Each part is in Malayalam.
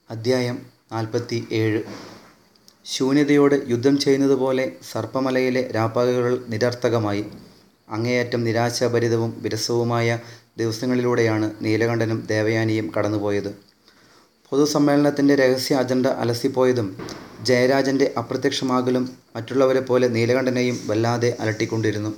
അദ്ധ്യായം നാൽപ്പത്തി ഏഴ് ശൂന്യതയോട് യുദ്ധം ചെയ്യുന്നതുപോലെ സർപ്പമലയിലെ രാപ്പകലുകൾ നിരർത്ഥകമായി അങ്ങേയറ്റം നിരാശാഭരിതവും വിരസവുമായ ദിവസങ്ങളിലൂടെയാണ് നീലകണ്ഠനും ദേവയാനിയും കടന്നുപോയത് പൊതുസമ്മേളനത്തിൻ്റെ രഹസ്യ അജണ്ട അലസിപ്പോയതും ജയരാജൻ്റെ അപ്രത്യക്ഷമാകലും മറ്റുള്ളവരെ പോലെ നീലകണ്ഠനെയും വല്ലാതെ അലട്ടിക്കൊണ്ടിരുന്നു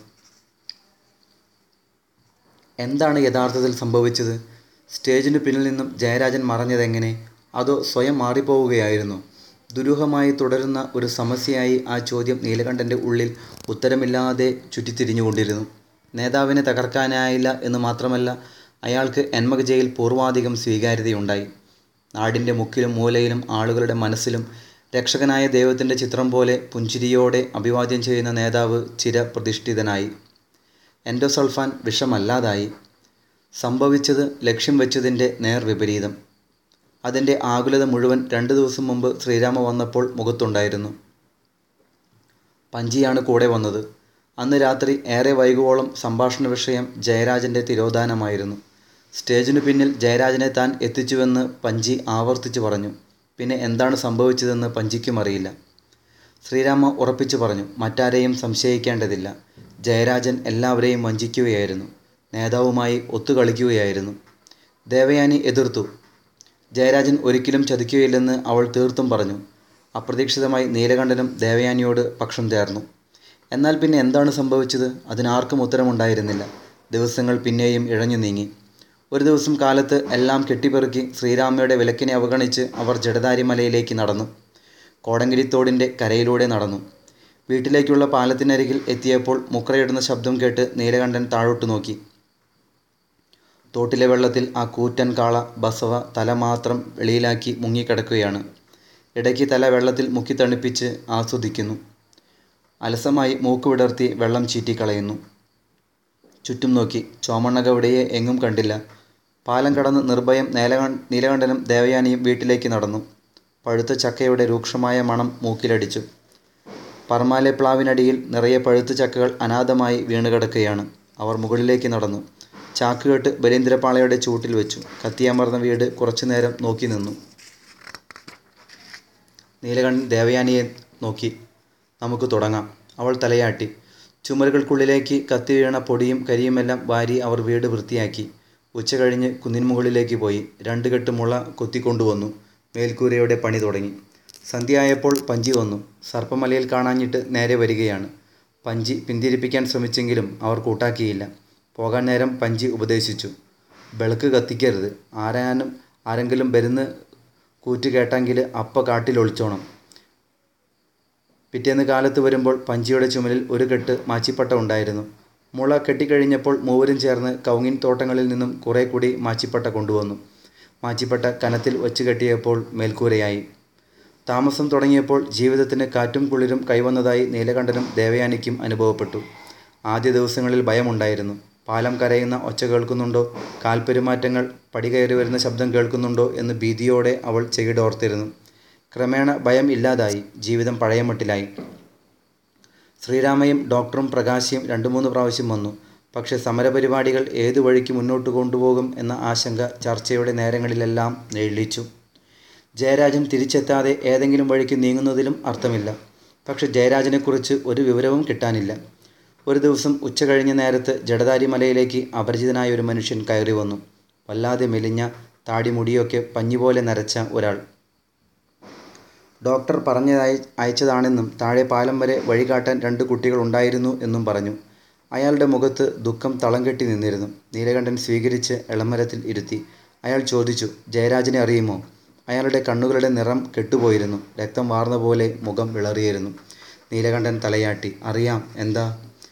എന്താണ് യഥാർത്ഥത്തിൽ സംഭവിച്ചത് സ്റ്റേജിന് പിന്നിൽ നിന്നും ജയരാജൻ മറഞ്ഞതെങ്ങനെ അതോ സ്വയം മാറിപ്പോവുകയായിരുന്നു ദുരൂഹമായി തുടരുന്ന ഒരു സമസ്യയായി ആ ചോദ്യം നീലകണ്ഠൻ്റെ ഉള്ളിൽ ഉത്തരമില്ലാതെ ചുറ്റിത്തിരിഞ്ഞുകൊണ്ടിരുന്നു നേതാവിനെ തകർക്കാനായില്ല എന്ന് മാത്രമല്ല അയാൾക്ക് എന്മകജയിൽ പൂർവാധികം സ്വീകാര്യതയുണ്ടായി നാടിൻ്റെ മുക്കിലും മൂലയിലും ആളുകളുടെ മനസ്സിലും രക്ഷകനായ ദൈവത്തിൻ്റെ ചിത്രം പോലെ പുഞ്ചിരിയോടെ അഭിവാദ്യം ചെയ്യുന്ന നേതാവ് ചിരപ്രതിഷ്ഠിതനായി എൻഡോസൾഫാൻ വിഷമല്ലാതായി സംഭവിച്ചത് ലക്ഷ്യം വെച്ചതിൻ്റെ നേർവിപരീതം അതിൻ്റെ ആകുലത മുഴുവൻ രണ്ട് ദിവസം മുമ്പ് ശ്രീരാമ വന്നപ്പോൾ മുഖത്തുണ്ടായിരുന്നു പഞ്ചിയാണ് കൂടെ വന്നത് അന്ന് രാത്രി ഏറെ വൈകുവോളം സംഭാഷണ വിഷയം ജയരാജൻ്റെ തിരോധാനമായിരുന്നു സ്റ്റേജിനു പിന്നിൽ ജയരാജനെ താൻ എത്തിച്ചുവെന്ന് പഞ്ചി ആവർത്തിച്ചു പറഞ്ഞു പിന്നെ എന്താണ് സംഭവിച്ചതെന്ന് പഞ്ചിക്കും അറിയില്ല ശ്രീരാമ ഉറപ്പിച്ചു പറഞ്ഞു മറ്റാരെയും സംശയിക്കേണ്ടതില്ല ജയരാജൻ എല്ലാവരെയും വഞ്ചിക്കുകയായിരുന്നു നേതാവുമായി ഒത്തുകളിക്കുകയായിരുന്നു ദേവയാനി എതിർത്തു ജയരാജൻ ഒരിക്കലും ചതിക്കുകയില്ലെന്ന് അവൾ തീർത്തും പറഞ്ഞു അപ്രതീക്ഷിതമായി നീലകണ്ഠനും ദേവയാനിയോട് പക്ഷം ചേർന്നു എന്നാൽ പിന്നെ എന്താണ് സംഭവിച്ചത് അതിനാർക്കും ഉത്തരമുണ്ടായിരുന്നില്ല ദിവസങ്ങൾ പിന്നെയും ഇഴഞ്ഞു നീങ്ങി ഒരു ദിവസം കാലത്ത് എല്ലാം കെട്ടിപ്പെറുക്കി ശ്രീരാമയുടെ വിലക്കിനെ അവഗണിച്ച് അവർ ജഡധാരി മലയിലേക്ക് നടന്നു കോടങ്കിരിത്തോടിൻ്റെ കരയിലൂടെ നടന്നു വീട്ടിലേക്കുള്ള പാലത്തിനരികിൽ എത്തിയപ്പോൾ മുക്കറയിടുന്ന ശബ്ദം കേട്ട് നീലകണ്ഠൻ താഴോട്ട് നോക്കി തോട്ടിലെ വെള്ളത്തിൽ ആ കൂറ്റൻ കാള ബസവ തല മാത്രം വെളിയിലാക്കി മുങ്ങിക്കിടക്കുകയാണ് ഇടയ്ക്ക് തല വെള്ളത്തിൽ മുക്കി തണുപ്പിച്ച് ആസ്വദിക്കുന്നു അലസമായി മൂക്ക് വിടർത്തി വെള്ളം ചീറ്റിക്കളയുന്നു ചുറ്റും നോക്കി ചോമണ്ണകവിടെയെ എങ്ങും കണ്ടില്ല പാലം കടന്ന് നിർഭയം നീലക നീലകണ്ഠനും ദേവയാനിയും വീട്ടിലേക്ക് നടന്നു പഴുത്ത ചക്കയുടെ രൂക്ഷമായ മണം മൂക്കിലടിച്ചു പറമാലെ പ്ലാവിനടിയിൽ നിറയെ പഴുത്ത ചക്കകൾ അനാഥമായി വീണുകിടക്കുകയാണ് അവർ മുകളിലേക്ക് നടന്നു ചാക്കുകെട്ട് ബലീന്ദ്രപാളയുടെ ചൂട്ടിൽ വെച്ചു കത്തിയമർന്ന വീട് കുറച്ചു നേരം നോക്കി നിന്നു നീലകണ്ഠൻ ദേവയാനിയെ നോക്കി നമുക്ക് തുടങ്ങാം അവൾ തലയാട്ടി ചുമരുകൾക്കുള്ളിലേക്ക് കത്തി വീണ പൊടിയും കരിയുമെല്ലാം വാരി അവർ വീട് വൃത്തിയാക്കി ഉച്ച കഴിഞ്ഞ് കുന്നിൻ മുകളിലേക്ക് പോയി രണ്ട് കെട്ട് മുള കൊത്തിക്കൊണ്ടുവന്നു മേൽക്കൂരയുടെ പണി തുടങ്ങി സന്ധ്യയായപ്പോൾ പഞ്ചി വന്നു സർപ്പമലയിൽ കാണാഞ്ഞിട്ട് നേരെ വരികയാണ് പഞ്ചി പിന്തിരിപ്പിക്കാൻ ശ്രമിച്ചെങ്കിലും അവർ കൂട്ടാക്കിയില്ല പോകാൻ നേരം പഞ്ചി ഉപദേശിച്ചു വിളക്ക് കത്തിക്കരുത് ആരാനും ആരെങ്കിലും വരുന്ന് കൂറ്റ് കേട്ടെങ്കിൽ അപ്പ കാട്ടിൽ ഒളിച്ചോണം പിറ്റേന്ന് കാലത്ത് വരുമ്പോൾ പഞ്ചിയുടെ ചുമലിൽ ഒരു കെട്ട് മാച്ചിപ്പട്ട ഉണ്ടായിരുന്നു മുള കെട്ടിക്കഴിഞ്ഞപ്പോൾ മൂവരും ചേർന്ന് കൗങ്ങിൻ തോട്ടങ്ങളിൽ നിന്നും കുറേ കൂടി മാച്ചിപ്പട്ട കൊണ്ടുവന്നു മാച്ചിപ്പട്ട കനത്തിൽ വച്ച് കെട്ടിയപ്പോൾ മേൽക്കൂരയായി താമസം തുടങ്ങിയപ്പോൾ ജീവിതത്തിന് കാറ്റും കുളിരും കൈവന്നതായി നീലകണ്ഠനും ദേവയാനിക്കും അനുഭവപ്പെട്ടു ആദ്യ ദിവസങ്ങളിൽ ഭയമുണ്ടായിരുന്നു പാലം കരയുന്ന ഒച്ച കേൾക്കുന്നുണ്ടോ കാൽപ്പെരുമാറ്റങ്ങൾ പടി കയറി വരുന്ന ശബ്ദം കേൾക്കുന്നുണ്ടോ എന്ന് ഭീതിയോടെ അവൾ ചെകിടോർത്തിരുന്നു ക്രമേണ ഭയം ഇല്ലാതായി ജീവിതം പഴയമട്ടിലായി ശ്രീരാമയും ഡോക്ടറും പ്രകാശിയും രണ്ടു മൂന്ന് പ്രാവശ്യം വന്നു പക്ഷേ സമരപരിപാടികൾ ഏതു വഴിക്ക് മുന്നോട്ട് കൊണ്ടുപോകും എന്ന ആശങ്ക ചർച്ചയുടെ നേരങ്ങളിലെല്ലാം നെള്ളിച്ചു ജയരാജൻ തിരിച്ചെത്താതെ ഏതെങ്കിലും വഴിക്ക് നീങ്ങുന്നതിലും അർത്ഥമില്ല പക്ഷെ ജയരാജനെക്കുറിച്ച് ഒരു വിവരവും കിട്ടാനില്ല ഒരു ദിവസം ഉച്ച കഴിഞ്ഞ നേരത്ത് ജഡധാരി മലയിലേക്ക് അപരിചിതനായ ഒരു മനുഷ്യൻ കയറി വന്നു വല്ലാതെ മെലിഞ്ഞ താടിമുടിയൊക്കെ പഞ്ഞിപോലെ നരച്ച ഒരാൾ ഡോക്ടർ പറഞ്ഞതായി അയച്ചതാണെന്നും താഴെ പാലം വരെ വഴികാട്ടാൻ രണ്ട് കുട്ടികൾ ഉണ്ടായിരുന്നു എന്നും പറഞ്ഞു അയാളുടെ മുഖത്ത് ദുഃഖം തളം കെട്ടി നിന്നിരുന്നു നീലകണ്ഠൻ സ്വീകരിച്ച് എളമരത്തിൽ ഇരുത്തി അയാൾ ചോദിച്ചു ജയരാജനെ അറിയുമോ അയാളുടെ കണ്ണുകളുടെ നിറം കെട്ടുപോയിരുന്നു രക്തം വാർന്ന പോലെ മുഖം വിളറിയിരുന്നു നീലകണ്ഠൻ തലയാട്ടി അറിയാം എന്താ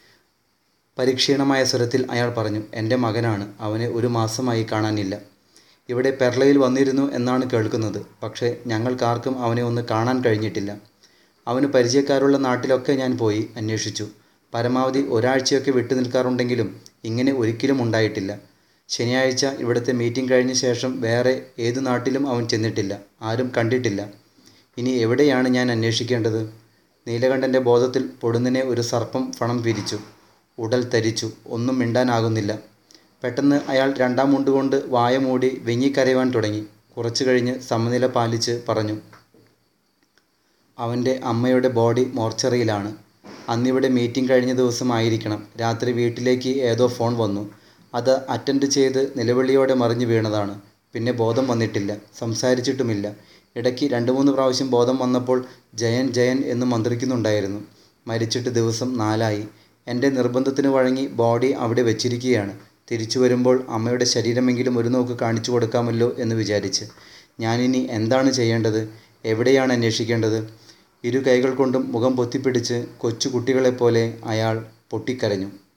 പരിക്ഷീണമായ സ്വരത്തിൽ അയാൾ പറഞ്ഞു എൻ്റെ മകനാണ് അവനെ ഒരു മാസമായി കാണാനില്ല ഇവിടെ പെർളയിൽ വന്നിരുന്നു എന്നാണ് കേൾക്കുന്നത് പക്ഷേ ഞങ്ങൾക്കാർക്കും അവനെ ഒന്ന് കാണാൻ കഴിഞ്ഞിട്ടില്ല അവന് പരിചയക്കാരുള്ള നാട്ടിലൊക്കെ ഞാൻ പോയി അന്വേഷിച്ചു പരമാവധി ഒരാഴ്ചയൊക്കെ വിട്ടു നിൽക്കാറുണ്ടെങ്കിലും ഇങ്ങനെ ഒരിക്കലും ഉണ്ടായിട്ടില്ല ശനിയാഴ്ച ഇവിടുത്തെ മീറ്റിംഗ് കഴിഞ്ഞ ശേഷം വേറെ ഏതു നാട്ടിലും അവൻ ചെന്നിട്ടില്ല ആരും കണ്ടിട്ടില്ല ഇനി എവിടെയാണ് ഞാൻ അന്വേഷിക്കേണ്ടത് നീലകണ്ഠൻ്റെ ബോധത്തിൽ പൊടുന്നിനെ ഒരു സർപ്പം ഫണം പിരിച്ചു ഉടൽ തരിച്ചു ഒന്നും മിണ്ടാനാകുന്നില്ല പെട്ടെന്ന് അയാൾ രണ്ടാം മുണ്ടുകൊണ്ട് വായ മൂടി വിങ്ങിക്കരയുവാൻ തുടങ്ങി കുറച്ചു കഴിഞ്ഞ് സമനില പാലിച്ച് പറഞ്ഞു അവൻ്റെ അമ്മയുടെ ബോഡി മോർച്ചറിയിലാണ് അന്നിവിടെ മീറ്റിംഗ് കഴിഞ്ഞ ദിവസം ആയിരിക്കണം രാത്രി വീട്ടിലേക്ക് ഏതോ ഫോൺ വന്നു അത് അറ്റൻഡ് ചെയ്ത് നിലവിളിയോടെ മറിഞ്ഞു വീണതാണ് പിന്നെ ബോധം വന്നിട്ടില്ല സംസാരിച്ചിട്ടുമില്ല ഇടയ്ക്ക് രണ്ട് മൂന്ന് പ്രാവശ്യം ബോധം വന്നപ്പോൾ ജയൻ ജയൻ എന്ന് മന്ത്രിക്കുന്നുണ്ടായിരുന്നു മരിച്ചിട്ട് ദിവസം നാലായി എൻ്റെ നിർബന്ധത്തിന് വഴങ്ങി ബോഡി അവിടെ വെച്ചിരിക്കുകയാണ് തിരിച്ചു വരുമ്പോൾ അമ്മയുടെ ശരീരമെങ്കിലും ഒരു നോക്ക് കാണിച്ചു കൊടുക്കാമല്ലോ എന്ന് വിചാരിച്ച് ഞാനിനി എന്താണ് ചെയ്യേണ്ടത് എവിടെയാണ് അന്വേഷിക്കേണ്ടത് ഇരു കൈകൾ കൊണ്ടും മുഖം പൊത്തിപ്പിടിച്ച് കൊച്ചു കുട്ടികളെപ്പോലെ അയാൾ പൊട്ടിക്കരഞ്ഞു